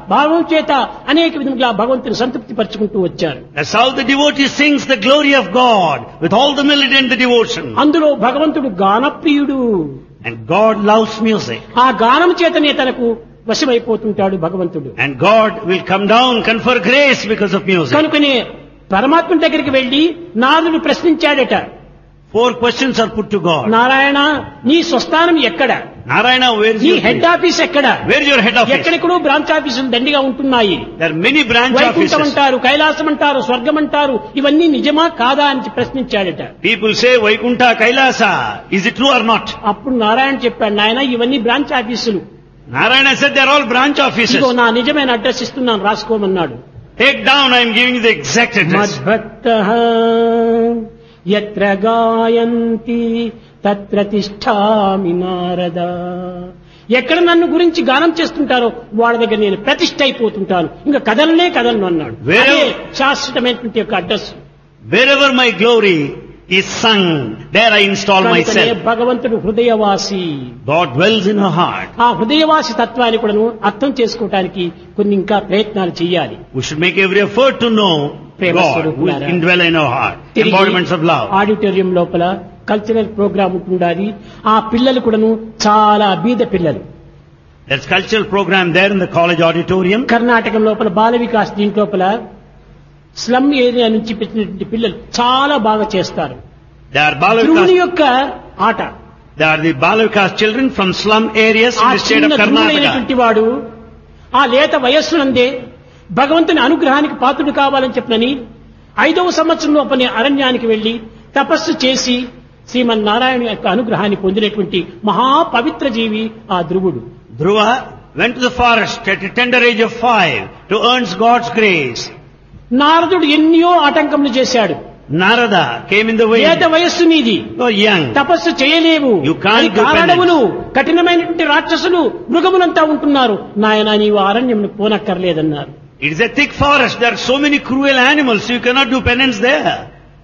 భావం చేత అనేక విధముగా భగవంతుని సంతృప్తి పరుచుకుంటూ వచ్చారు That's how the devotee sings the glory of God with all the melody and the devotion. అందులో భగవంతుడు గానప్రియుడు And God loves music. ఆ గానం చేతనే తనకు వశమైపోతుంటాడు భగవంతుడు And God will come down, confer grace because of music. కనుకనే పరమాత్మ దగ్గరికి వెళ్లి నారదుడు ప్రశ్నించాడట Four questions are put to God. Narayana నీ స్వస్థానం ఎక్కడ Narayana, where is నీ your హెడ్ place? ఆఫీస్ ఎక్కడ Where is your head office? ఎక్కడెక్కడో బ్రాంచ్ ఆఫీసులు దండిగా ఉంటున్నాయి There are many branch Vaikuntham offices. అంటారు కైలాసం అంటారు స్వర్గం అంటారు ఇవన్నీ నిజమా కాదా అని ప్రశ్నించాడట People say Vaikunta, Kailasa. Is it true or not? అప్పుడు నారాయణ చెప్పాడు నాయన ఇవన్నీ బ్రాంచ్ ఆఫీసులు Narayana said they are all branch offices. ఇదిగో నా నిజమైన అడ్రస్ ఇస్తున్నాను రాసుకోమన్నాడు Take down, I am giving you the exact address. మద్భక్త ఎత్ర గాయంతి తత్ర తిష్టామి నారద ఎక్కడ నన్ను గురించి గానం చేస్తుంటారో వాళ్ళ దగ్గర నేను ప్రతిష్ఠ అయిపోతుంటాను ఇంకా కదలనే కదలను అన్నాడు Where- అదే శాశ్వతమైనటువంటి యొక్క address Wherever my glory is sung, there I install కనుకనే myself. భగవంతుడు హృదయవాసి God dwells in her heart. ఆ హృదయవాసి తత్వాన్ని కూడాను అర్థం చేసుకోవటానికి కొన్ని ఇంకా ప్రయత్నాలు చేయాలి We should make every effort to know ప్రేమ God who is స్వరూపులారా. indwell in our heart. తిరిగి Embodiments of love. ఆడిటోరియం లోపల కల్చరల్ ప్రోగ్రామ్ ఉంటుండాలి ఆ పిల్లలు కూడాను చాలా బీద పిల్లలు There's cultural program there in the college auditorium. Karnataka లోపల బాల వికాస్ దీంట్ లోపల స్లమ్ ఏరియా నుంచి పెట్టినటువంటి పిల్లలు చాలా బాగా చేస్తారు They are ధ్రువుని Balavikas. యొక్క ఆట They are the Balavikas children from slum areas in ఆ the state చిన్న of Karnataka. ధ్రువుడైనటువంటి వాడు ఆ లేత వయస్సునందే భగవంతుని అనుగ్రహానికి పాత్రుడు కావాలని చెప్పనని ఐదవ సంవత్సరం లోపలే అరణ్యానికి వెళ్లి తపస్సు చేసి శ్రీమన్నారాయణ యొక్క అనుగ్రహాన్ని పొందినటువంటి మహా పవిత్ర జీవి ఆ ధ్రువుడు Dhruva went to the forest at a tender age of five to earn God's grace. నారదుడు ఎన్నో ఆటంకములు చేశాడు Narada came in the way. లేత వయస్సు నీది You are young. తపస్సు చేయలేవు You can't అది do కారణములు కఠినమైనటువంటి రాక్షసులు మృగములంతా ఉంటున్నారు నాయన నీవు అరణ్యమును పోనక్కర్లేదన్నారు It is a thick forest. There are so many cruel animals. You cannot do penance there.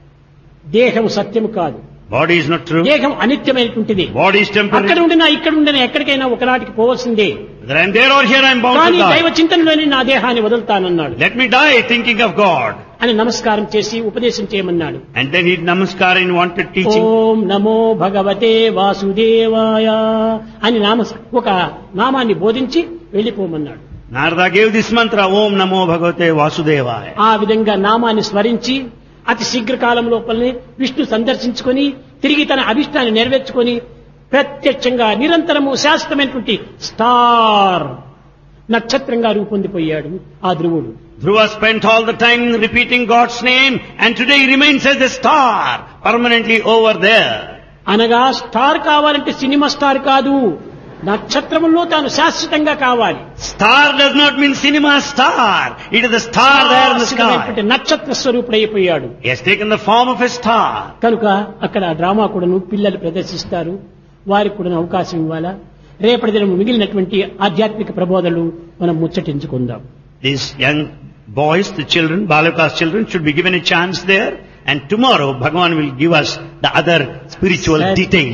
దేహం సత్యము కాదు Body is not true. దేహం అనిత్యమైనటువంటిది Body is అక్కడ temporary. ఉండినా ఇక్కడ ఉండినా ఎక్కడికైనా ఒకనాటికి పోవలసిందే Whether I am there or here, I am bound కానీ to దైవ die. చింతనలోని నా దేహాన్ని వదులుతానన్నాడు Let me die thinking of God. అని నమస్కారం చేసి ఉపదేశం చేయమన్నాడు And then he namaskar and wanted teaching. ఓం నమో భగవతే వాసుదేవాయ అని నామ ఒక నామాన్ని బోధించి వెళ్ళిపోమన్నాడు Narada gave this mantra, Om Namo Bhagavate Vasudevaya. ఆ విధంగా నామాన్ని స్మరించి అతి శీఘ్రకాలం లోపలనే విష్ణు సందర్శించుకొని తిరిగి తన అభిష్టాన్ని నెరవేర్చుకొని ప్రత్యక్షంగా నిరంతరము శాశ్వతమైనటువంటి స్టార్ నక్షత్రంగా రూపొందిపోయాడు ఆ ధ్రువుడు Dhruva spent all the time repeating God's name and today he remains as a star permanently over there. అనగా స్టార్ కావాలంటే సినిమా స్టార్ కాదు నక్షత్రములో తాను శాశ్వతంగా కావాలి Star does not mean cinema star. It is the star there in the శాశ్వతమైనటువంటి sky. నక్షత్ర స్వరూపుడైపోయాడు He has taken the form of a star. కనుక అక్కడ ఆ డ్రామా కూడాను పిల్లలు ప్రదర్శిస్తారు వారికి కూడా అవకాశం ఇవ్వాలా రేపటి దినం మిగిలినటువంటి ఆధ్యాత్మిక ప్రబోధనలు మనం ముచ్చటించుకుందాం These young boys, the children, Balakas children should be given a chance there and tomorrow Bhagavan will give us the other spiritual Sat- details.